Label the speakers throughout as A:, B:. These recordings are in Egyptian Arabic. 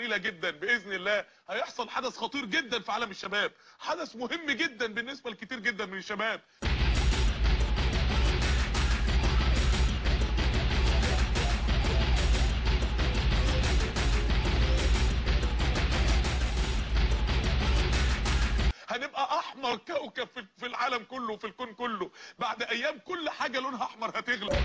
A: قليله جدا باذن الله هيحصل حدث خطير جدا في عالم الشباب حدث مهم جدا بالنسبه لكتير جدا من الشباب هنبقى احمر كوكب في- في العالم كله في الكون كله بعد ايام كل حاجه لونها احمر هتغلى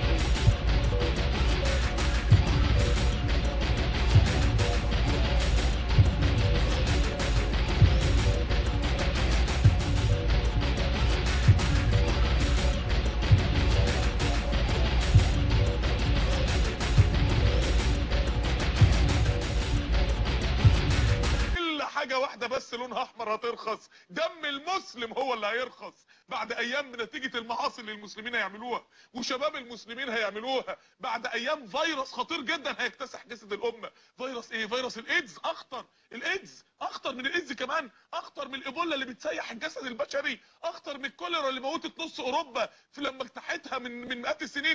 A: الا حاجه واحده بس لونها احمر هترخص دم المسلم هو اللي هيرخص بعد ايام نتيجه المعاصي اللي المسلمين هيعملوها وشباب المسلمين هيعملوها بعد ايام فيروس خطير جدا هيكتسح جسد الامه فيروس ايه فيروس الايدز اخطر الايدز اخطر من الايدز كمان اخطر من الايبولا اللي بتسيح الجسد البشري اخطر من الكوليرا اللي موتت نص اوروبا في لما اجتاحتها من من مئات السنين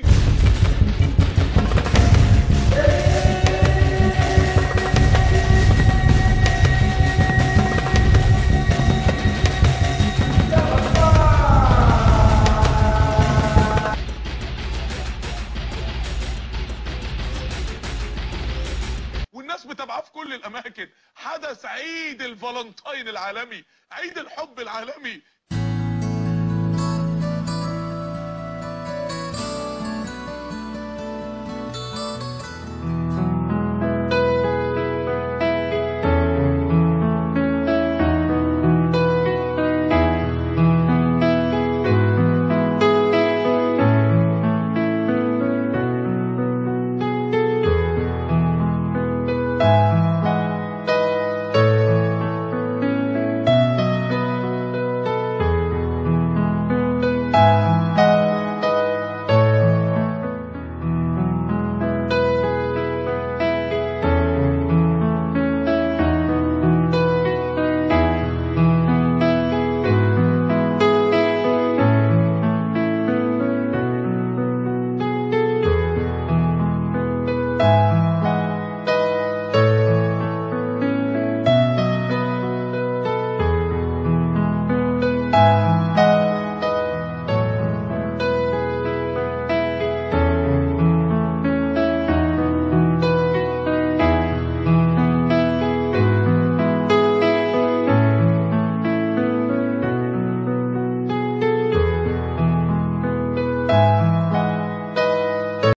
A: والناس متابعاه في كل الاماكن حدث عيد الفالنتاين العالمي عيد الحب العالمي